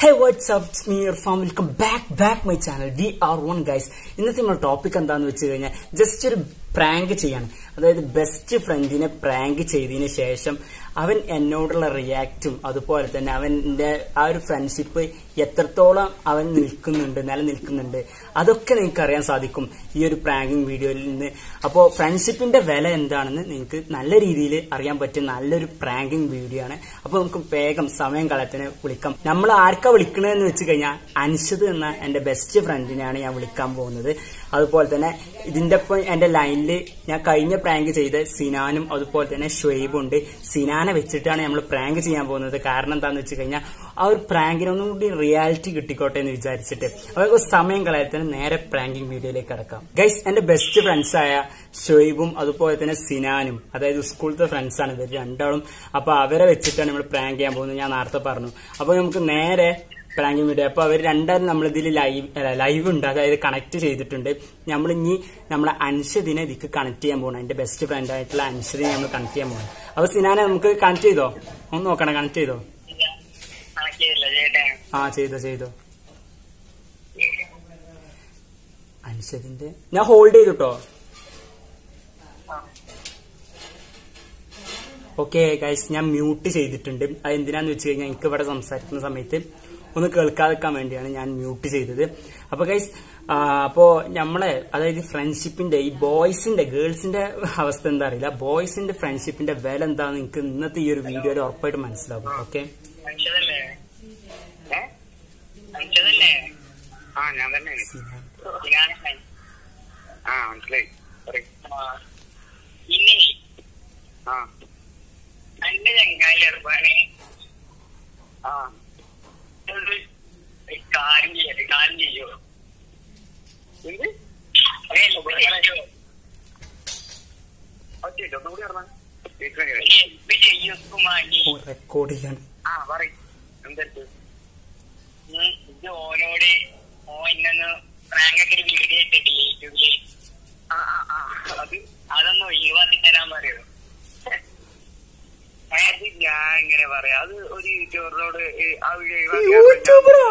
Hey what's up me fam welcome back back my channel we are one guys ഇന്നത്തെ നമ്മുടെ topic എന്താന്ന് വെച്ച് കഴിഞ്ഞാൽ ജസ്റ്റ് ഒരു പ്രാങ്ക് ചെയ്യാണ് അതായത് ബെസ്റ്റ് ഫ്രണ്ടിനെ പ്രാങ്ക് ചെയ്തതിന് ശേഷം അവൻ എന്നോടുള്ള റിയാക്റ്റും അതുപോലെ തന്നെ അവന്റെ ആ ഒരു ഫ്രണ്ട്ഷിപ്പ് എത്രത്തോളം അവൻ നിൽക്കുന്നുണ്ട് നിലനിൽക്കുന്നുണ്ട് അതൊക്കെ നിങ്ങൾക്ക് അറിയാൻ സാധിക്കും ഈ ഒരു പ്രാങ്കിങ് വീഡിയോയിൽ നിന്ന് അപ്പോൾ ഫ്രണ്ട്ഷിപ്പിന്റെ വില എന്താണെന്ന് നിങ്ങൾക്ക് നല്ല രീതിയിൽ അറിയാൻ പറ്റിയ നല്ലൊരു പ്രാങ്കിങ് വീഡിയോ ആണ് അപ്പോൾ നമുക്ക് വേഗം സമയം കളത്തിന് വിളിക്കാം നമ്മൾ ആർക്കാ വിളിക്കണതെന്ന് വെച്ച് കഴിഞ്ഞാൽ അൻഷദ് എന്ന എന്റെ ബെസ്റ്റ് ഫ്രണ്ടിനെയാണ് ഞാൻ വിളിക്കാൻ പോകുന്നത് അതുപോലെ തന്നെ ഇതിന്റെ ഒപ്പം എന്റെ ലൈനിൽ ഞാൻ കഴിഞ്ഞ പ്രാങ്ക് ചെയ്ത സിനാനും അതുപോലെ തന്നെ ഷുവൈബും ഉണ്ട് സിനാനെ വെച്ചിട്ടാണ് നമ്മൾ പ്രാങ്ക് ചെയ്യാൻ പോകുന്നത് കാരണം എന്താന്ന് വെച്ച് കഴിഞ്ഞാൽ ആ ഒരു പ്രാങ്കിനൊന്നും കൂടി റിയാലിറ്റി കിട്ടിക്കോട്ടെ എന്ന് വിചാരിച്ചിട്ട് അവർക്ക് സമയം കളയത്തിന് നേരെ പ്രാങ്കിങ് വീഡിയോയിലേക്ക് കടക്കാം ഗൈസ് എന്റെ ബെസ്റ്റ് ഫ്രണ്ട്സ് ആയ ഷുവൈബും അതുപോലെ തന്നെ സിനാനും അതായത് സ്കൂളത്തെ ഫ്രണ്ട്സ് ആണ് ഇവർ രണ്ടാളും അപ്പൊ അവരെ വെച്ചിട്ടാണ് നമ്മൾ പ്രാങ്ക് ചെയ്യാൻ പോകുന്നത് ഞാൻ നേരത്തെ പറഞ്ഞു അപ്പൊ നമുക്ക് നേരെ പ്രാങ്കിങ് വീഡിയോ അപ്പൊ അവർ രണ്ടാളും നമ്മളിതിൽ ലൈവ് ലൈവ് ഉണ്ട് അതായത് കണക്ട് ചെയ്തിട്ടുണ്ട് നമ്മൾ ഇനി നമ്മളെ അൻഷദിനെ ഇതിക്ക് കണക്ട് ചെയ്യാൻ പോകണം എന്റെ ബെസ്റ്റ് ഫ്രണ്ട് ആയിട്ടുള്ള അൻഷദിനെ നമ്മൾ കണക്ട് ചെയ്യാൻ പോകണം അപ്പൊ സിനാനെ നമുക്ക് കണക്ട് ചെയ്തോ ഒന്ന് നോക്കണം കണക്ട് ചെയ്തോ കണക്കില്ല ചേട്ടാ ആ ചെയ്തോ ചെയ്തോ അൻഷദിന്റെ ഞാൻ ഹോൾഡ് ചെയ്തിട്ടോ ഓക്കെ ഗൈസ് ഞാൻ മ്യൂട്ട് ചെയ്തിട്ടുണ്ട് അത് എന്തിനാന്ന് വെച്ച് കഴിഞ്ഞാൽ എനിക്ക് ഇവിടെ സംസാരിക്കുന്ന സമയത്ത് ഒന്ന് കേൾക്കാതിരിക്കാൻ വേണ്ടിയാണ് ഞാൻ മ്യൂട്ട് ചെയ്തത് അപ്പൊ ഗൈസ് അപ്പോ നമ്മളെ അതായത് ഫ്രണ്ട്ഷിപ്പിന്റെ ഈ ബോയ്സിന്റെ ഗേൾസിന്റെ അവസ്ഥ എന്താ അറിയില്ല ബോയ്സിന്റെ ഫ്രണ്ട്ഷിപ്പിന്റെ വില എന്താണെന്ന് നിങ്ങൾക്ക് ഇന്നത്തെ ഈ ഒരു വീഡിയോയിൽ ഉറപ്പായിട്ട് മനസ്സിലാവും ഓക്കെ അഞ്ചതല്ലേ ഏ അഞ്ചതല്ലേ ആ ഞാൻ തന്നെ ആ മനസ്സിലായി പറയ്. ഇനി ആ എന്റെ ചങ്ങായി ചെറുപ്പാണ് ആ ഒരു കാര്യം ചെയ്യട്ടെ കാര്യം ചെയ്യോ എന്ത് ഒറ്റ ഒന്നുകൂടി പറഞ്ഞ ചെയ്യോ കുമാരി റെക്കോർഡ് ചെയ്യാൻ ആ പറയ് എന്തെടുത്ത് ഇത് ഓനോട് ഓ ഇന്നു പ്രാങ്കൊക്കെ ഒരു വീഡിയോ ഇട്ടിട്ടില്ലേ യൂട്യൂബില് ആ ആ ആ അത് അതൊന്ന് ഒഴിവാക്കി തരാൻ പറയോ അത് ഞാൻ ഇങ്ങനെ പറയാം അത് ഒരു യൂട്യൂബറിനോട് ഈ ആ വീഡിയോ യൂട്യൂബറോ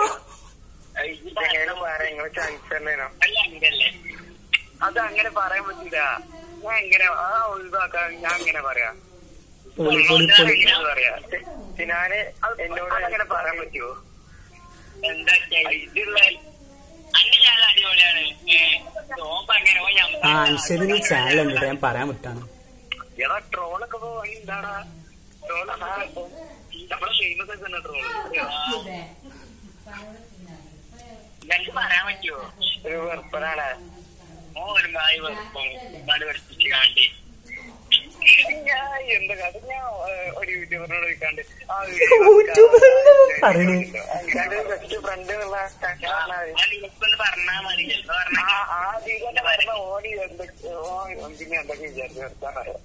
നിങ്ങൾ ചാൻസ് അല്ല അങ്ങനല്ലേ അത് അങ്ങനെ പറയാൻ പറ്റില്ല ഞാൻ ഇങ്ങനെ ആ ഒഴിവാക്കാൻ ഞാൻ ഇങ്ങനെ പറയാം പൊളി പൊളി പൊളി പറയാ ഞാന് എന്നോട് അങ്ങനെ പറയാൻ പറ്റുമോ എന്താ ഇതുള്ള അന്റെ ചാനൽ അടിപൊളിയാണ് സോപ്പ് അങ്ങനെ ഓ ഞാൻ ആ അൻഷദിന് ചാനൽ ഉണ്ട് ഞാൻ പറയാൻ വിട്ടാണ് എടാ ട്രോളൊക്കെ ഇപ്പൊ വഴി എന്താടാ ട്രോൾ നമ്മളെ ഫേമസ് ഒക്കെ ഉണ്ട് ട്രോൾ ഞങ്ങൾക്ക് പറയാൻ പറ്റുമോ ഒരു വെറുപ്പനാണ് ഓ ഒരു മായി വെറുപ്പം നാട് പഠിപ്പിച്ച് കാണ്ടി ഞാൻ എന്താ കാര്യം ഞാൻ ഏഹ്, ഒരു യൂട്യൂബറിനോട് ചോദിക്കാണ്ട് ആ യൂട്യൂബറിനോട് പറയണേ. ബെസ്റ്റ് ഫ്രണ്ട് എന്നുള്ള നിങ്ങൾക്കൊന്ന് പറഞ്ഞാ മതി ചിലപ്പോ പറഞ്ഞ ഓടി എന്തൊക്കെ പിന്നെ എന്തൊക്കെ വിചാരിച്ചു നിർത്താനറിയാം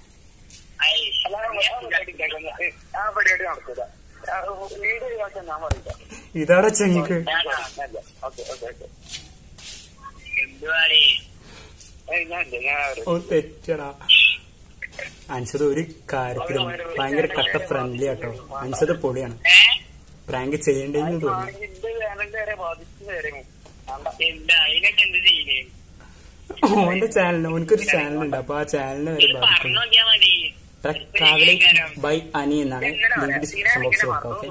ആ പരിപാടി നടക്കൂല ആ, വീട് ഒഴിവാക്കാൻ ഞാൻ പറയില്ല ഇതാടെ ചെങ്ങക്ക് ഓക്കെ ഓക്കെ ഓക്കെ എന്തുവാടേ ഞാൻ ഞാൻ ഓ തെറ്റടാ അൻഷദ് ഒരു കാര്യത്തിലും ഭയങ്കര കട്ട ഫ്രണ്ട്ലി ആട്ടോ അൻഷദ് പൊളിയാണ് പ്രാങ്ക് ചെയ്യേണ്ടെന്ന് തോന്നുന്നു ഇത് വേനലിന്റെ വരെ ബാധിച്ചു വരെ എന്താ അതിനൊക്കെ എന്ത് ചെയ്യേ ഓന്റെ ചാനലിന് ഓനക്കൊരു ചാനലുണ്ട് അപ്പൊ ആ ചാനലിനെ വരെ പറഞ്ഞു ബാധിക്കും നോക്കിയാ മതി ട്രക്ക് ട്രാവലിംഗ് ബൈ അനി എന്നാണ് ലിങ്ക് ഡിസ്ക്രിപ്ഷൻ ബോക്സിൽ കൊടുക്കാം ഓക്കെ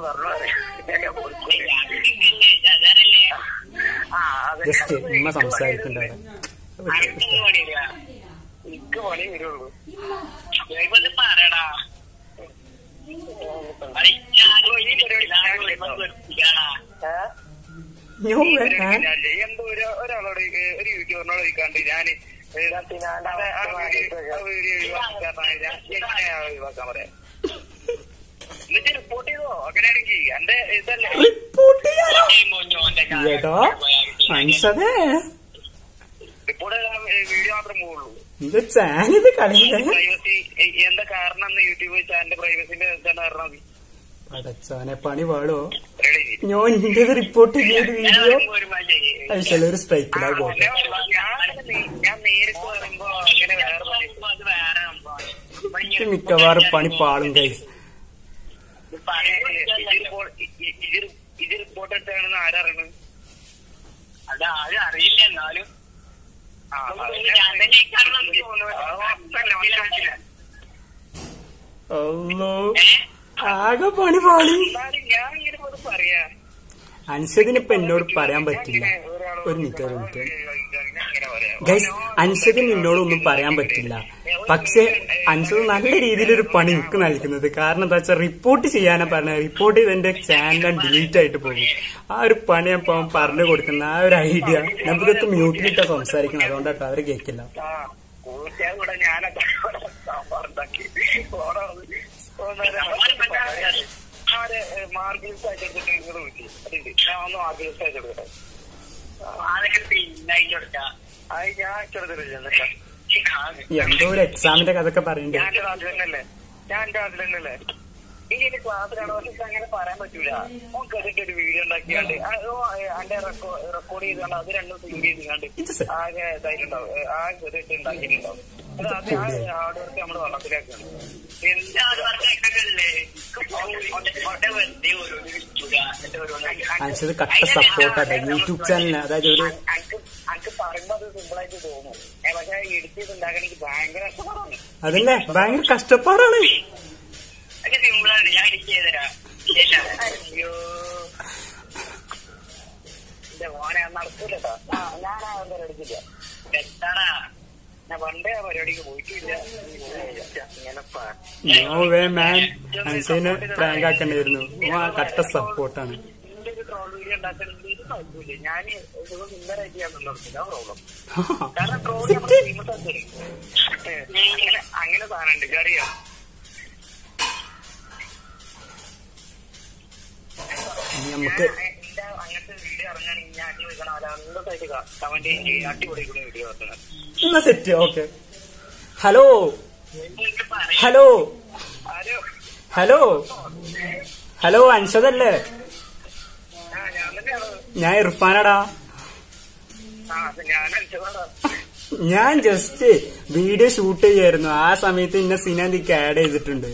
ജസ്റ്റ് ഉമ്മ സംസാരിക്കണ്ട അവിടെ എനിക്ക് പണി വരുള്ളൂ ഇതൊന്ന് പറയടാ ഞാൻ വരാൻ എന്തോ ഒരു ഒരാളോട് ഏ, ഒരു യൂട്യൂബറിനോട് ചോദിക്കാണ്ട് ഞാൻ ഒഴിവാക്കാൻ പറയാം എന്നിട്ട് റിപ്പോർട്ട് ചെയ്തോ അങ്ങനെയാണെങ്കിൽ എന്റെ ഇതല്ലേ റിപ്പോർട്ട് ചെയ്യാനോ ഏട്ടോ അൻഷദേ റിപ്പോർട്ട് വീഡിയോ മാത്രം പോവുള്ളൂ എന്റെ ചാനൽ കളിയില്ലേ പ്രൈവസി എന്താ കാരണം എന്ന് യൂട്യൂബ് ചാനലിന്റെ പ്രൈവസിന്റെ എന്താണ് കാരണം മതി പടച്ചോനെ പണി പാടോ റെഡി ഞാൻ ഇന്റത് റിപ്പോർട്ട് ചെയ്ത ഒരു വീഡിയോ അത് ചിലൊരു സ്ട്രൈക്കിലായി പോട്ടെ ഞാൻ നേരിട്ട് പറയുമ്പോ അങ്ങനെ വേറെ ഇത് മിക്കവാറും പണി പാളും കൈസ് ഇത് റിപ്പോർട്ട് ആരറിയണ് അത് ആരും അറിയില്ല എന്നാലും ആ, ഞാൻ തന്നെ ഇക്കാരണം അത് ഉറപ്പല്ലേ, മനസ്സിലാക്കിയില്ല. അല്ലോ ഏ? ആകെ പണി പാളി എന്നാലും ഞാൻ ഇങ്ങനെ പോലും പറയാ അൻഷദിന് ഇപ്പൊ എന്നോട് പറയാൻ പറ്റില്ല ഞാൻ ഒരാളോട് ഒരു മിനിറ്റ് ഒരു മിനിറ്റ് ഞാൻ ഇങ്ങനെ പറയാം. ഗൈസ് അൻഷദിന് എന്നോടൊന്നും പറയാൻ പറ്റില്ല പക്ഷെ അൻഷദ് നല്ല രീതിയിലൊരു പണി എനിക്ക് നൽകുന്നത് കാരണം എന്താ വെച്ചാൽ റിപ്പോർട്ട് ചെയ്യാനാ പറഞ്ഞത് റിപ്പോർട്ട് ചെയ്ത് എന്റെ ചാനൽ ഡിലീറ്റ് ആയിട്ട് പോകും ആ ഒരു പണി അപ്പൊ പറഞ്ഞു കൊടുക്കുന്ന ആ ഒരു ഐഡിയ നമുക്കൊക്കെ മ്യൂട്ടിലിട്ടാ സംസാരിക്കണം അതുകൊണ്ടാട്ടോ അവര് കേൾക്കില്ല ആ, കൂട്ടുകാർ കൂടെ ഞാനൊക്കെ ഇവിടെ സാമ്പാർ ഉണ്ടാക്കി. ഓടെ വന്ന് ഓന്നേരം ആരെ മാർഗിൽസ് ആയിട്ട് എടുത്തിട്ട് ഇങ്ങോട്ട് വിളിച്ചു അതുണ്ട് ഞാൻ ഒന്ന് മാർഗിൽസ് ആയിട്ട് എടുക്കട്ടെ അതൊക്കെ പിന്നായിട്ട് കൊടുക്കാം അത് ഞാൻ ചെറുതില്ല എന്തോ ഒരു എക്സാമിന്റെ കഥയൊക്കെ പറയണ്ടേ ഞാൻ എന്റെ നാട്ടിൽ തന്നെയല്ലേ ഞാൻ എന്റെ നാട്ടിൽ തന്നെയല്ലേ ഈ എന്റെ ക്ലാസ്സിലാണ് പക്ഷെ അങ്ങനെ പറയാൻ പറ്റൂല ഓൻ കേട്ടിട്ട് ഒരു വീഡിയോ ഉണ്ടാക്കിയാണ്ട് എന്റെ റെക്കോർഡ് ചെയ്താണ്ട് അത് രണ്ടും സിങ്ക് ചെയ്താണ്ട് ഇത് സെ- ആകെ ഇതായിട്ടുണ്ടാവും ഏ, ആകെ കേട്ടിട്ട് ഉണ്ടാക്കിയിട്ടുണ്ടാവും അത് അത് ആ ഹാർഡ് വർക്ക് നമ്മൾ വെള്ളത്തിലാക്കാണ് എന്താ പറഞ്ഞല്ലേ ഒറ്റ വെറുതെ ഓരോന്ന് വിളിച്ചൂടാ എന്നിട്ട് ഓരോന്ന് അൻഷദ് കട്ട സപ്പോർട്ടാട്ടെ യൂട്യൂബ് ചാനലിന് അതായത് ഒരു അനക്ക് അനക്ക് പറയുമ്പോ അത് സിമ്പിൾ ആയിട്ട് തോന്നും ഏ, പക്ഷെ എഡിറ്റ് ചെയ്ത് ഉണ്ടാക്കാൻ എനിക്ക് ഭയങ്കര കഷ്ടപ്പാടാണ് അതന്നെ ഭയങ്കര കഷ്ടപ്പാടാണ് അത് സിമ്പിളാണ് ഞാൻ എനിക്ക് ചെയ്തുതരാം ഇല്ല. അയ്യോ എന്റെ മോനെ അത് നടക്കൂലട്ടോ ഞാൻ ആ പരിപാടി എടുക്കില്ല എത്താടാ ഞാൻ പണ്ടേ ആ പരിപാടിക്ക് പോയിട്ടില്ല ഇങ്ങനെ പ- നോ വേ മാൻ അൻഷദിനെ പ്രാങ്ക് ആക്കണ്ടായിരുന്നു ഓ ആ കട്ട സപ്പോർട്ടാണ് എന്റെ ഒരു ട്രോൾ വീഡിയോ ഉണ്ടാക്കണമെങ്കിൽ ഇത് കുഴപ്പമില്ല ഞാൻ സുഖം സുന്ദരമായിട്ട് ചെയ്യാൻ നടത്തില്ല പ്രോബ്ലം കാരണം ട്രോൾ നമ്മുടെ ഫേമസ് ആക്കി അങ്ങനെ അങ്ങനെ സാധനം ഉണ്ട് അറിയാം ഇനി നമുക്ക് എന്റെ അങ്ങനത്തെ വീഡിയോ ഇറങ്ങുകയാണെങ്കിൽ ഞാൻ അടി വെക്കണം അല്ല അന്തസ്സായിട്ട് കമന്റ് ചെയ്യും അടിപൊളി വീഡിയോ വെക്കണം എന്നാ സെറ്റ് ഓക്കെ ഹലോ എനിക്ക് പറയാം ഹലോ ആരോ ഹലോ ഹലോ അൻഷദല്ലേ ആ ഞാൻ തന്നെയാണ് ഞാൻ ഇർഫാനടാ ആ അത് ഞാൻ അടിച്ചതാണ് ഞാൻ ജസ്റ്റ് വീഡിയോ ഷൂട്ട് ചെയ്യായിരുന്നു ആ സമയത്ത് ഇന്ന സിനാന്തിക്ക് ആഡ് ചെയ്തിട്ടുണ്ട്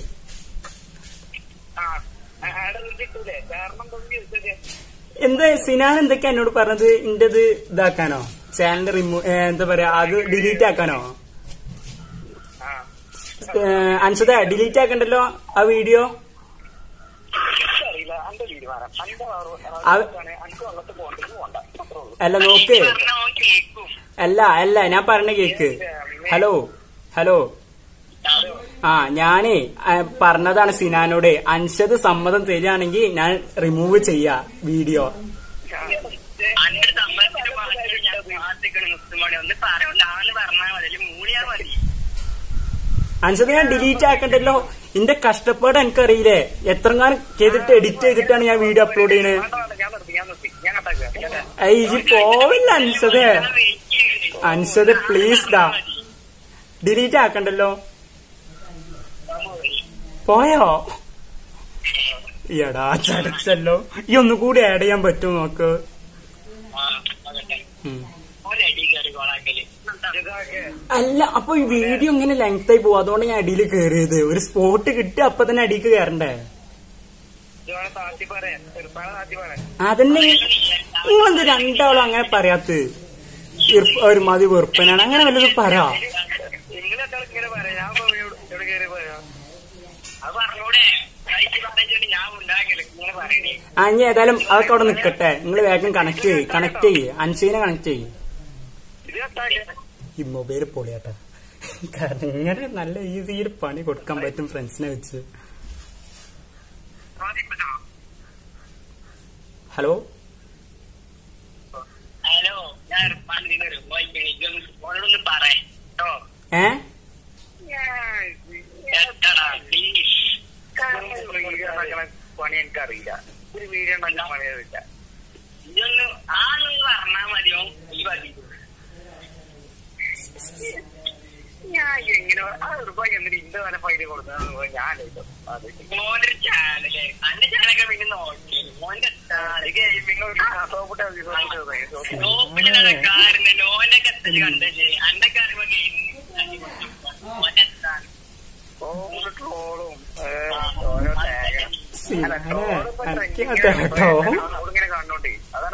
ആ ആടെ കിട്ടൂലേ കാരണം എന്തൊന്നും ചോദിച്ചത് എന്താ സിനാൻ എന്തൊക്കെ എന്നോട് പറഞ്ഞത് ഇന്റത് ഇതാക്കാനോ ചാനൽ റിമൂവ് എന്താ പറയാ അത് ഡിലീറ്റ് ആക്കാനോ ആ ഏഹ്, അൻഷദ ഡിലീറ്റ് ആക്കണ്ടല്ലോ ആ വീഡിയോ അറിയില്ല എന്റെ തീരുമാനം എന്റെ അത്- എനിക്ക് വെള്ളത്തിൽ പോകണ്ടെങ്കിൽ പോകണ്ട അത്രേ ഉള്ളൂ അല്ല നോക്ക് പറഞ്ഞ ഓൻ കേക്കും അല്ല അല്ല ഞാൻ പറഞ്ഞ കേക്ക് ഹലോ ഹലോ ആ ഞാനേ ആ, പറഞ്ഞതാണ് സിനാനോട് അൻഷദ് സമ്മതം തരികയാണെങ്കിൽ ഞാൻ റിമൂവ് ചെയ്യാ വീഡിയോ അന്റെ സമ്മതത്തിന്റെ ഭാഗത്തിൽ ഞാൻ കാത്തിക്കണ മുസ്ലിമോടെ ഒന്ന് പറയില്ല ആന്ന് പറഞ്ഞാൽ മതി അല്ലെങ്കിൽ മൂളിയാ മതി അൻഷദ് ഞാൻ ഡിലീറ്റ് ആക്കണ്ടല്ലോ എന്റെ കഷ്ടപ്പാട് എനിക്കറിയില്ലേ എത്രങ്ങാനും ചെയ്തിട്ട് എഡിറ്റ് ചെയ്തിട്ടാണ് ഞാൻ വീഡിയോ അപ്ലോഡ് ചെയ്യണത് വേണ്ട, വേണ്ട, ഞാൻ നിർത്തി ഞാൻ നിർത്തി ഞാൻ കട്ടാക്കുക ഞാൻ ഐ ഇജ് പോവില്ല അൻഷദേ അൻഷദ് പ്ലീസ് ഡാ ഡിലീറ്റ് ആക്കണ്ടല്ലോ പോയോ എടാ ചടച്ചല്ലോ ഈ ഒന്നുകൂടി ആഡ് ചെയ്യാൻ പറ്റുമോ നോക്ക് ഉം. ഒരടി കയറി കോളാക്കല് ഇതൊക്കെ അല്ല അപ്പൊ ഈ വീഡിയോ ഇങ്ങനെ ലെങ്ത് ആയി പോകും അതുകൊണ്ട് ഞാൻ അടിയിൽ കയറിയത് ഒരു സ്പോട്ട് കിട്ടി അപ്പൊ തന്നെ അടിക്ക് കയറണ്ടേ ഇതുവേണം താത്തി പറയാൻ ചെറുപ്പാണ് താത്തി പറയാൻ അതന്നെ നിങ്ങളെന്ത് രണ്ടാളും അങ്ങനെ പറയാത്ത ഒരു മതി വെറുപ്പനാണ് അങ്ങനെ വല്ലതും പറയാ നിങ്ങൾ രണ്ടാളും ഇങ്ങനെ പറയാം ഞാൻ ഇപ്പൊ ഇവിടെ ഇവിടെ കയറി പറയാം അത് പറഞ്ഞൂടെ കഴിച്ച് പറഞ്ഞിട്ട് ഞാൻ ഉണ്ടാക്കല് ഇങ്ങനെ പറയണേ ആ ഇനി ഏതായാലും അതൊക്കെ അവിടെ നിക്കട്ടെ നിങ്ങൾ വേഗം കണക്ട് ചെയ്യ് കണക്ട് ചെയ്യ് അൻഷീനെ കണക്ട് ചെയ്യ് ഇത് കട്ടാക്കിയ ഈ മൊബൈൽ പൊളിയാട്ടാ കാരണം ഇങ്ങനെ നല്ല ഈസിയിൽ പണി കൊടുക്കാൻ പറ്റും ഫ്രണ്ട്സിനെ വെച്ച് ഹലോ ഹലോ ഞാൻ ഇർഫാൻ നിന്നൊരു ഓനോടൊന്ന് പറയാം കേട്ടോ ഏ എത്തടാ പ്ലീസ് പണി എനിക്കറിയില്ല ഒരു വീഡിയോ ഉണ്ടാക്കാൻ പണി അറിയില്ല ഇതൊന്ന് ആന്ന് പറഞ്ഞാ മതിയോ ഈ മതി ഞാൻ എങ്ങനെ ആ ഉറുപ്പായി എന്നിട്ട് ഇന്റെ വല ഫൈല് കൊടുത്തത് ഞാൻ ആലോചിച്ചു. അത് മോന്റെ ചാനല് അന്റെ ചാനലൊക്കെ പിന്നെ നോക്കി മോന്റെ ഇത് ഗെയിമിങ് ഒരു സോപ്പിട്ട് മതി, സോപ്പിട്ട് മതി, സോപ്പിട്ട് മതി. നോക്കിലുള്ള കാറിന്റെ ലോനൊക്കെ എത്തല് കണ്ടത് അന്റെ കാര്യം മോന്റെ സ്ഥാനം ഓരോ ട്രോളും ഏഹ്, ഓരോ tag. അല്ല, troll ഇപ്പൊ എനിക്ക് trending ആണ്. കേട്ടോ നമ്മളിങ്ങനെ കാണുന്നോണ്ടേ അതാണ്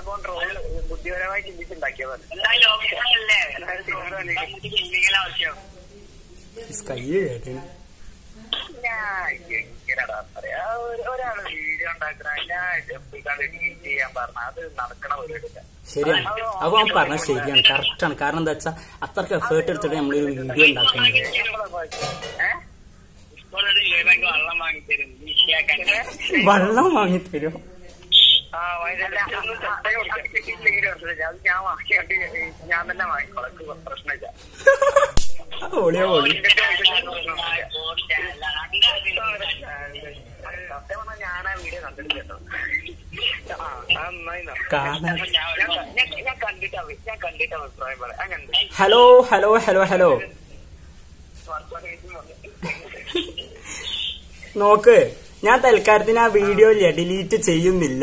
എന്തായാലും ഓപ്ഷനല്ലേ എന്തെങ്കിലും ആവശ്യം സ്കൈ കേട്ടു ഞാൻ എങ്ങനെടാ പറയാ ഒരു- ഒരാള് വീഡിയോ ഉണ്ടാക്കണ ഞാൻ എപ്പിക്കാണ്ട് ഡിലീറ്റ് ചെയ്യാൻ പറഞ്ഞ അത് നടക്കണ പരിപാടിയില്ല ശരിയാണ് അപ്പൊ അവൻ പറഞ്ഞത് ശരിയാണ് കറക്റ്റാണ് കാരണം എന്താ വെച്ചാൽ അത്രക്ക് എഫേർട്ട് എടുത്തിട്ട് നമ്മളൊരു വീഡിയോ ഉണ്ടാക്കുന്നത് ഏഹ് സ്കൂളിൽ ഇരുപതെങ്കിൽ വെള്ളം വാങ്ങിത്തരും വിഷയാക്കാൻ വെള്ളം വാങ്ങിത്തരും ആ വൈകുന്നേരം ഒന്ന് ചട്ട കൊടുക്കാം. ഇല്ലെങ്കിൽ പ്രശ്നമില്ല. അത് ഞാൻ വാങ്ങിയാണ്ട് ഞാൻ തന്നെ വാങ്ങിക്കോളാം എനിക്ക് പ്രശ്നമില്ല ഓളിയോ ഓളി സത്യം പറഞ്ഞാൽ ഞാൻ ആ വീഡിയോ കണ്ടിട്ടില്ല കേട്ടോ ആ അത് നന്നായി നടന്നു. കാണാൻ ഞാൻ- ഞാൻ- ഞാൻ കണ്ടിട്ട് അഭി- ഞാൻ കണ്ടിട്ട് അഭിപ്രായം പറയാം അങ്ങനെ ഹലോ ഹലോ ഹലോ ഹലോ നോക്ക് ഞാൻ തൽക്കാലത്തിന് ആ വീഡിയോ ഇല്ലേ ഡിലീറ്റ് ചെയ്യുന്നില്ല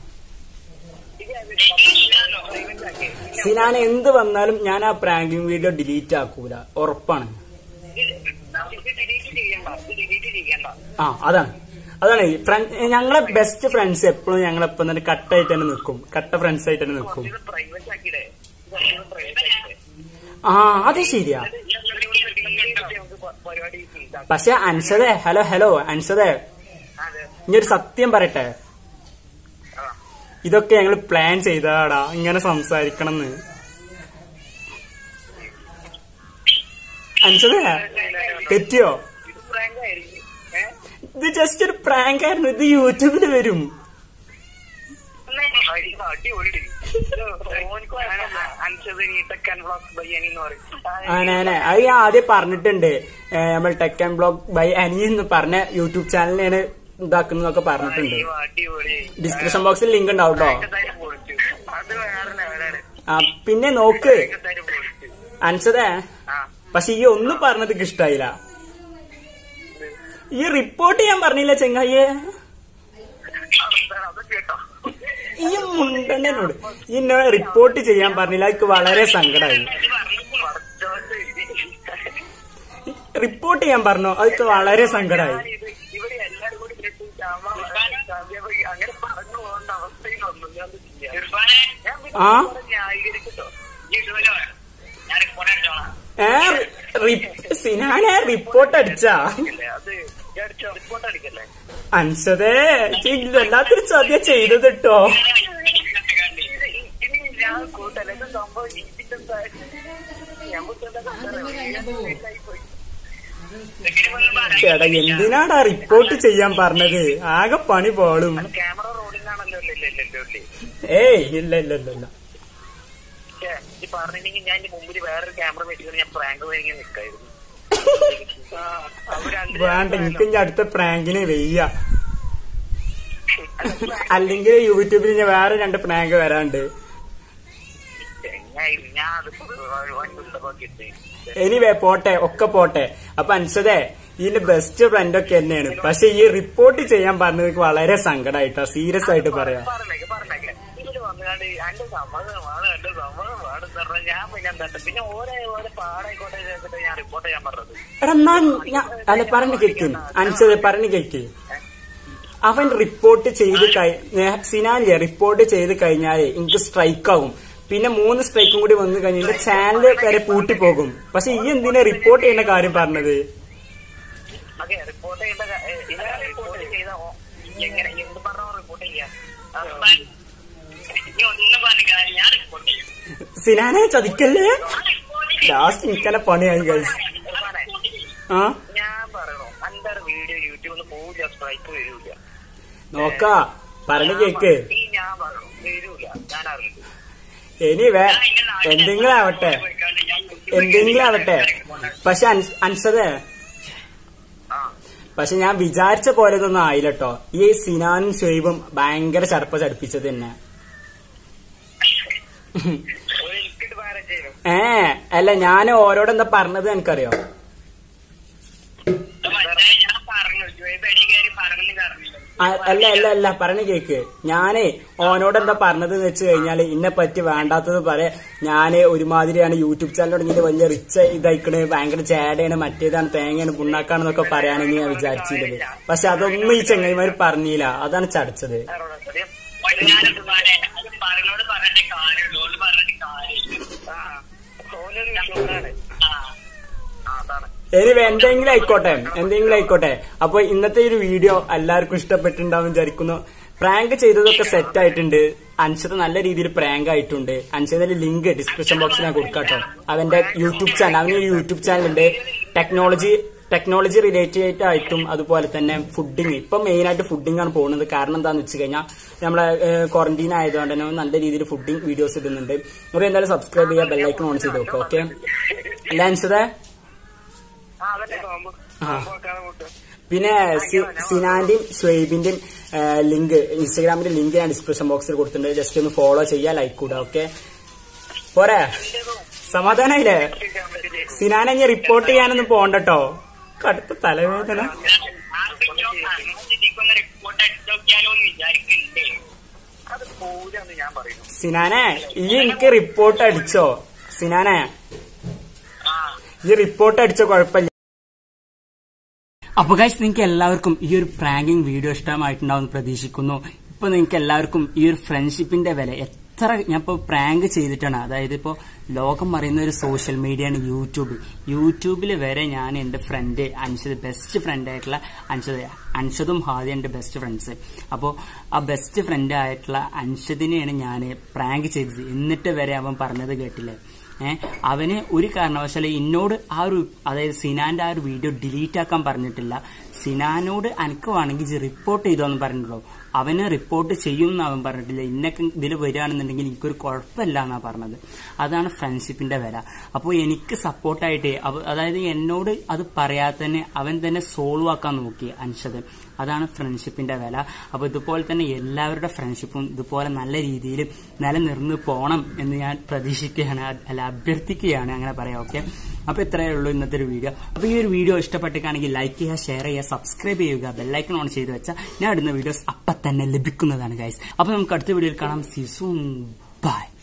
സിനാൻ എന്ത് വന്നാലും ഞാൻ ആ പ്രാങ്കിങ് വീഡിയോ ഡിലീറ്റ് ആക്കൂല ഉറപ്പാണ് ഡിലീറ്റ് ചെയ്യണ്ട ഇത് ഡിലീറ്റ് ചെയ്യണ്ട ആ അതാണ് അതാണ് ഫ്രണ്ട് ഞങ്ങളെ ബെസ്റ്റ് ഫ്രണ്ട്സ് എപ്പോഴും ഞങ്ങളെപ്പം തന്നെ കട്ടായിട്ട് തന്നെ നിൽക്കും കട്ട ഫ്രണ്ട്സ് ആയിട്ട് തന്നെ നിൽക്കും ഇത് പ്രൈവറ്റ് ആക്കിയിടേ ഇത് പ്രൈവറ്റ് ആക്കിയിടേ ആ അത് ശരിയാ നമുക്ക് പ- പരിപാടി ഇതാക്കാം. പക്ഷെ അൻഷദേ ഹലോ ഹലോ അൻഷദേ അതെ ഇനി ഒരു സത്യം പറയട്ടെ ആ ഇതൊക്കെ ഞങ്ങൾ പ്ലാൻ ചെയ്തതാടാ ഇങ്ങനെ സംസാരിക്കണം എന്ന് അൻഷദേ തെറ്റിയോ ഇത് പ്രാങ്ക് ആയിരിക്കും ഏഹ് ഇത് ജസ്റ്റ് ഒരു പ്രാങ്ക് ആയിരുന്നു ഇത് യൂട്യൂബിൽ വരും അടിപൊളി അൻഷദനി ടെക്കൻ ബ്ലോക്ക് ബയ്യനി എന്ന് പറയും ആനെ അത് ഞാൻ ആദ്യം പറഞ്ഞിട്ടുണ്ട് ഏ, നമ്മൾ tech and blog by Ani എന്ന് പറഞ്ഞ യൂട്യൂബ് ചാനലിനാണ് ഇതാക്കുന്നതൊക്കെ പറഞ്ഞിട്ടുണ്ട് അയ്യോ, അടിപൊളി ഡിസ്ക്രിപ്ഷൻ ബോക്സിൽ ലിങ്ക് ഉണ്ടാവും കേട്ടോ ഭയങ്കരമായിട്ട് പൊളിച്ചു. അത് വേറെ ലെവലാണ് ആ പിന്നെ നോക്ക് ഭയങ്കരമായിട്ട് പൊളിച്ചു. അൻസതേ ആ പക്ഷെ ഈ ഒന്നും പറഞ്ഞത് എനിക്ക് ഇഷ്ടായില്ല ഈ റിപ്പോർട്ട് ചെയ്യാൻ പറഞ്ഞില്ല ചെങ്ങായിയെ അത് അത് കേട്ടോ ഈ മുണ്ടനോട് ഈ എന്നോട് റിപ്പോർട്ട് ചെയ്യാൻ പറഞ്ഞില്ല എനിക്ക് വളരെ സങ്കടമായി പടച്ചോന്റെ ഇത്. റിപ്പോർട്ട് ചെയ്യാൻ പറഞ്ഞോ അതൊക്കെ വളരെ സങ്കടമായി ഞാനിത് ഇവിടെ എല്ലാരും കൂടി കേട്ട് ചാമ- ചാമ്പ്യപ്പ അങ്ങനെ പറഞ്ഞു പോകേണ്ട അവസ്ഥയിലൊന്നും ഞാൻ ഇത് ചെയ്യാം. ഞാൻ പിന്നെ ആ? കുറെ ന്യായീകരിക്കട്ടോ ഞാൻ റിപ്പോർട്ട് അടിച്ചോളാം ഏ റി- സിനാനെ റിപ്പോർട്ട് അടിച്ചാ അല്ലേ അത് ഞാൻ അടിച്ച റിപ്പോർട്ട് അടിക്കല്ലേ അൻസതേ വല്ലാത്തൊരു ചോദ്യം ചെയ്തത് കേട്ടോ ഇത് ഇനി ഞാൻ കൂട്ടല്ല ഇത് സംഭവം ജീവിച്ചെന്താ ഞമ്മക്കെന്താ പോയി ചേട്ടാ എന്തിനാടാ റിപ്പോർട്ട് ചെയ്യാൻ പറഞ്ഞത് ആകെ പണി പോളും അത് ക്യാമറ റോഡിലാണല്ലോ അല്ലേ അല്ലേ അല്ലേ ഏയ് ഇല്ല ഇല്ല ഇല്ല ഇല്ല ഛേ, ഈ പറഞ്ഞിട്ടുണ്ടെങ്കിൽ ഞാൻ ഇതിന്റെ മുമ്പിൽ വേറൊരു ക്യാമറ വെച്ചിട്ട് ഞാൻ പ്രാങ്ക് വരിക നിൽക്കായിരുന്നു ആ, അവര് രണ്ട് വേണ്ട എനിക്ക് ഇനി അടുത്ത പ്രാങ്കിന് വെയ്യ അല്ല, prank അല്ലെങ്കിൽ യൂട്യൂബിൽ ഇനി വേറെ രണ്ട് പ്രാങ്ക് വരാണ്ട് ചെങ്ങായി, ഞാൻ അതിപ്പോ വൻ പുസ്തകമൊക്കെ എനിവേ പോട്ടെ ഒക്കെ പോട്ടെ അപ്പൊ അൻസതേ ഇതിന്റെ ബെസ്റ്റ് ഫ്രണ്ട് ഒക്കെ തന്നെയാണ് പക്ഷെ ഈ റിപ്പോർട്ട് ചെയ്യാൻ പറഞ്ഞത് എനിക്ക് വളരെ സങ്കടമായിട്ടാ സീരിയസ് ആയിട്ട് പറയാം പറഞ്ഞേക്കെ പറഞ്ഞേക്കെ ഇതില് വന്നുകൊണ്ട് എന്റെ സമ്മതമാണ് എന്റെ സമ്മതമാണ് എന്ന് പറഞ്ഞാൽ ഞാൻ പിന്നെ എന്താ പിന്നെ ഓരോ ഓരോ പാടായിക്കോട്ടെ ചെയ്തിട്ട് ഞാൻ റിപ്പോർട്ട് ചെയ്യാൻ പറഞ്ഞത് എടാ എന്നാ ഞാൻ അല്ല പറഞ്ഞു കേക്ക് അൻസത് പറഞ്ഞു കേക്ക് അവൻ റിപ്പോർട്ട് ചെയ്ത് കഴി- ഏ, സിനാലിയ റിപ്പോർട്ട് ചെയ്ത് കഴിഞ്ഞാല് എനിക്ക് സ്ട്രൈക്ക് ആവും പിന്നെ മൂന്ന് സ്ട്രൈക്കും കൂടി വന്നു കഴിഞ്ഞാൽ എന്റെ ചാനൽ വരെ പൂട്ടിപ്പോകും പക്ഷെ ഈ എന്തിനാ റിപ്പോർട്ട് ചെയ്യുന്ന കാര്യം പറഞ്ഞത് അതെ റിപ്പോർട്ട് ചെയ്യേണ്ട ക- ഏ, ഇത് റിപ്പോർട്ട് ചെയ്ത ഓ- എങ്ങനെ എന്ത് പറഞ്ഞോ റിപ്പോർട്ട് ചെയ്യാം ആ, നീ ഒന്നും പറഞ്ഞ കാര്യം ഞാൻ റിപ്പോർട്ട് ചെയ്യും സിനാനെ ചതിക്കല്ലേ ലാസ്റ്റ് എനിക്കന്നെ പണിയായി കഴിച്ചു ഇർഫാനെ, ആ ഞാൻ പറയണോ എന്റെ വീഡിയോ യൂട്യൂബിൽ പോവില്ല സ്ട്രൈക്ക് വരൂല നോക്കാ പറഞ്ഞു കേക്ക് ഈ ഞാൻ പറയണു വരൂല ഞാൻ അറിയില്ല ഇനി വേ എന്തെങ്കിലും ആവട്ടെ എന്തെങ്കിലും ആവട്ടെ പക്ഷെ അൻസ്- അൻസതേ ആ പക്ഷെ ഞാൻ വിചാരിച്ച പോലെ ഇതൊന്നും ആയില്ല കേട്ടോ ഈ സിനാനും ഷുഹൈബും ഭയങ്കര ചടപ്പ ചടിപ്പിച്ചത് തന്നെ ഒരു ഇൽക്കിട്ട് പാരം ചെയ്യും ഏ അല്ല ഞാൻ ഓരോട് എന്താ പറഞ്ഞത് എനിക്കറിയോ മറ്റേ ഞാൻ പറഞ്ഞു ജോയ് അടി കയറി പറഞ്ഞു പറഞ്ഞില്ല ആ, അല്ല അല്ല അല്ല പറഞ്ഞു കേക്ക് ഞാനേ ഓനോട് എന്താ പറഞ്ഞത് എന്ന് വെച്ച് കഴിഞ്ഞാല് ഇന്നെ പറ്റി വേണ്ടാത്തത് പറയാ ഞാന് ഒരുമാതിരിയാണ് യൂട്യൂബ് ചാനൽ തുടങ്ങിയത് വലിയ റിച്ച് ഇതായിക്കണ് ഭയങ്കര ചേടയാണ് മറ്റേതാണ് തേങ്ങയാണ് പുണ്ണാക്കാണെന്നൊക്കെ പറയാനെന്ന് ഞാൻ വിചാരിച്ചിരുന്നത് പക്ഷെ അതൊന്നും ഈ ചെങ്ങൈമാര് പറഞ്ഞില്ല അതാണ് ചടച്ചത് ആരോടാ സത്യം ഞാനത് പറയാം അത് പറഞ്ഞോട് പറഞ്ഞിട്ട് കാര്യമുള്ളൂ ഓള് പറഞ്ഞിട്ട് കാര്യമില്ല എനിവേ എന്തെങ്കിലും ആയിക്കോട്ടെ എന്തെങ്കിലും ആയിക്കോട്ടെ അപ്പൊ ഇന്നത്തെ ഒരു വീഡിയോ എല്ലാവർക്കും ഇഷ്ടപ്പെട്ടിട്ടുണ്ടാവും വിചാരിക്കുന്നു പ്രാങ്ക് ചെയ്തതൊക്കെ സെറ്റ് ആയിട്ടുണ്ട് അൻഷത് നല്ല രീതിയിൽ പ്രാങ്ക് ആയിട്ടുണ്ട് അൻഷതിന്റെ ലിങ്ക് ഡിസ്ക്രിപ്ഷൻ ബോക്സിൽ ഞാൻ കൊടുക്കാട്ടോ അവന്റെ യൂട്യൂബ് ചാനൽ അവനൊരു യൂട്യൂബ് ചാനൽ ഉണ്ട് ടെക്നോളജി ടെക്നോളജി റിലേറ്റഡ് ആയിട്ടും അതുപോലെ തന്നെ ഫുഡിങ് ഇപ്പൊ മെയിൻ ആയിട്ട് ഫുഡിംഗ് ആണ് പോകുന്നത് കാരണം എന്താന്ന് വെച്ച് കഴിഞ്ഞാൽ നമ്മളെ ക്വാറന്റൈൻ ആയതുകൊണ്ട് തന്നെ നല്ല രീതിയിൽ ഫുഡിംഗ് വീഡിയോസ് ഇടുന്നുണ്ട് അപ്പോൾ എന്തായാലും സബ്സ്ക്രൈബ് ചെയ്യുക ബെല്ലൈക്കൺ ഓൺ ചെയ്ത് വെക്കുക ഓക്കെ അല്ല അൻഷതേ ആ അതന്നെ നോമ്പ് ആ. നോമ്പ് വെക്കാതെ കൂട്ടും പിന്നെ സി- സിനാന്റെയും ഷുഹൈബിന്റെയും ലിങ്ക് ഇൻസ്റ്റാഗ്രാമിന്റെ ലിങ്ക് ഞാൻ ഡിസ്ക്രിപ്ഷൻ ബോക്സിൽ കൊടുത്തിട്ടുണ്ട് ജസ്റ്റ് ഒന്ന് ഫോളോ ചെയ്യുക ലൈക്ക് കൂടുക ഓക്കെ പോരെ സമാധാനായില്ലേ സിനാനെ ഇനി റിപ്പോർട്ട് ചെയ്യാനൊന്നും പോണ്ടട്ടോ കടുത്ത തലവേദന ഇതിക്കൊന്ന് റിപ്പോർട്ട് അടിച്ചു നോക്കിയാലോ എന്ന് വിചാരിക്കുന്നുണ്ട് അത് പോരാന്ന് ഞാൻ പറയുന്നു സിനാനെ ഈ എനിക്ക് റിപ്പോർട്ട് അടിച്ചോ സിനാനെ ആ ഈ റിപ്പോർട്ട് അടിച്ച കുഴപ്പമില്ല അപ്പൊ ഗൈസ് നിങ്ങൾക്ക് എല്ലാവർക്കും ഈ ഒരു പ്രാങ്കിങ് വീഡിയോ ഇഷ്ടമായിട്ടുണ്ടാവും പ്രതീക്ഷിക്കുന്നു ഇപ്പൊ നിങ്ങൾക്ക് എല്ലാവർക്കും ഈ ഒരു ഫ്രണ്ട്ഷിപ്പിന്റെ വില എത്ര ഞാൻ ഇപ്പൊ പ്രാങ്ക് ചെയ്തിട്ടാണ് അതായത് ഇപ്പോ ലോകം അറിയുന്ന ഒരു സോഷ്യൽ മീഡിയയാണ് യൂട്യൂബ് യൂട്യൂബിൽ വരെ ഞാൻ എന്റെ ഫ്രണ്ട് അൻഷദ് ബെസ്റ്റ് ഫ്രണ്ട് ആയിട്ടുള്ള അൻഷദ് അൻഷദും ഹാദി എന്റെ ബെസ്റ്റ് ഫ്രണ്ട്സ് അപ്പോൾ ആ ബെസ്റ്റ് ഫ്രണ്ട് ആയിട്ടുള്ള അൻഷദിനെയാണ് ഞാൻ പ്രാങ്ക് ചെയ്തത് എന്നിട്ട് വരെ അവൻ പറഞ്ഞത് കേട്ടില്ലേ ഏഹ് അവന് ഒരു കാരണവശാലും എന്നോട് ആ ഒരു അതായത് സിനാന്റെ ആ ഒരു വീഡിയോ ഡിലീറ്റ് ആക്കാൻ പറഞ്ഞിട്ടില്ല സിനാനോട് അനക്ക് വേണമെങ്കിൽ റിപ്പോർട്ട് ചെയ്തോന്ന് പറഞ്ഞിട്ടുള്ളൂ അവന് റിപ്പോർട്ട് ചെയ്യും എന്ന് അവൻ പറഞ്ഞിട്ടില്ല ഇന്നൊക്കെ ഇതിൽ വരികയാണെന്നുണ്ടെങ്കിൽ എനിക്കൊരു കുഴപ്പമില്ല എന്നാ പറഞ്ഞത് അതാണ് ഫ്രണ്ട്ഷിപ്പിന്റെ വില അപ്പോൾ എനിക്ക് സപ്പോർട്ടായിട്ട് അതായത് എന്നോട് അത് പറയാതെ തന്നെ അവൻ തന്നെ സോൾവ് ആക്കാൻ നോക്കി അൻഷത് അതാണ് ഫ്രണ്ട്ഷിപ്പിന്റെ വില അപ്പോൾ ഇതുപോലെ തന്നെ എല്ലാവരുടെ ഫ്രണ്ട്ഷിപ്പും ഇതുപോലെ നല്ല രീതിയിൽ നിലനിർന്ന് പോകണം എന്ന് ഞാൻ പ്രതീക്ഷിക്കുകയാണ് അല്ല അഭ്യർത്ഥിക്കുകയാണ് അങ്ങനെ പറയാം ഓക്കെ അപ്പൊ ഇത്രയേ ഉള്ളൂ ഇന്നത്തെ ഒരു വീഡിയോ അപ്പൊ ഈ ഒരു വീഡിയോ ഇഷ്ടപ്പെട്ടിട്ടാണെങ്കിൽ ലൈക്ക് ചെയ്യുക ഷെയർ ചെയ്യുക സബ്സ്ക്രൈബ് ചെയ്യുക ബെല്ലൈക്കൺ ഓൺ ചെയ്ത് വെച്ചാൽ ഞാൻ ഇടുന്ന വീഡിയോസ് അപ്പൊ തന്നെ ലഭിക്കുന്നതാണ് ഗൈസ് അപ്പൊ നമുക്ക് അടുത്ത വീഡിയോയിൽ കാണാം സി സൂൺ ബൈ